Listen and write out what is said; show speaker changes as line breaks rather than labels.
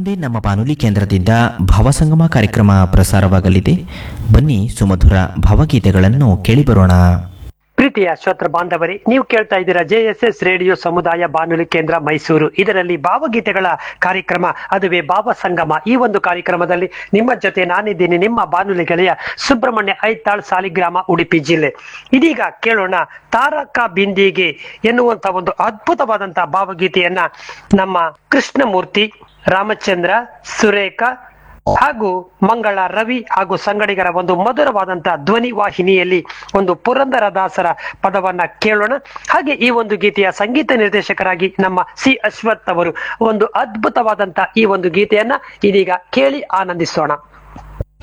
ಮುಂದೆ ನಮ್ಮ ಬಾನುಲಿ ಕೇಂದ್ರದಿಂದ ಭಾವಸಂಗಮ ಕಾರ್ಯಕ್ರಮ ಪ್ರಸಾರವಾಗಲಿದೆ ಬನ್ನಿ ಸುಮಧುರ ಭಾವಗೀತೆಗಳನ್ನು ಕೇಳಿಬರೋಣ
ಪ್ರೀತಿಯ ಶ್ರೋತೃ ಬಾಂಧವರೇ ನೀವು ಕೇಳ್ತಾ ಇದ್ದೀರಾ ಜೆ ಎಸ್ ಎಸ್ ರೇಡಿಯೋ ಸಮುದಾಯ ಬಾನುಲಿ ಕೇಂದ್ರ ಮೈಸೂರು ಇದರಲ್ಲಿ ಭಾವಗೀತೆಗಳ ಕಾರ್ಯಕ್ರಮ ಅದುವೇ ಭಾವ ಸಂಗಮ ಈ ಒಂದು ಕಾರ್ಯಕ್ರಮದಲ್ಲಿ ನಿಮ್ಮ ಜೊತೆ ನಾನಿದ್ದೀನಿ ನಿಮ್ಮ ಬಾನುಲಿ ಗೆಳೆಯ ಸುಬ್ರಹ್ಮಣ್ಯ ಐತಾಳ್ ಸಾಲಿಗ್ರಾಮ ಉಡುಪಿ ಜಿಲ್ಲೆ ಇದೀಗ ಕೇಳೋಣ ತಾರಕ ಬಿಂದಿಗೆ ಎನ್ನುವಂತ ಒಂದು ಅದ್ಭುತವಾದಂತಹ ಭಾವಗೀತೆಯನ್ನ ನಮ್ಮ ಕೃಷ್ಣಮೂರ್ತಿ ರಾಮಚಂದ್ರ ಸುರೇಖ ಹಾಗೂ ಮಂಗಳ ರವಿ ಹಾಗೂ ಸಂಗಡಿಗರ ಒಂದು ಮಧುರವಾದಂತಹ ಧ್ವನಿ ವಾಹಿನಿಯಲ್ಲಿ ಒಂದು ಪುರಂದರದಾಸರ ಪದವನ್ನ ಕೇಳೋಣ ಹಾಗೆ ಈ ಒಂದು ಗೀತೆಯ ಸಂಗೀತ ನಿರ್ದೇಶಕರಾಗಿ ನಮ್ಮ ಸಿ ಅಶ್ವಥ್ ಅವರು ಒಂದು ಅದ್ಭುತವಾದಂತಹ ಈ ಒಂದು ಗೀತೆಯನ್ನ ಇದೀಗ ಕೇಳಿ ಆನಂದಿಸೋಣ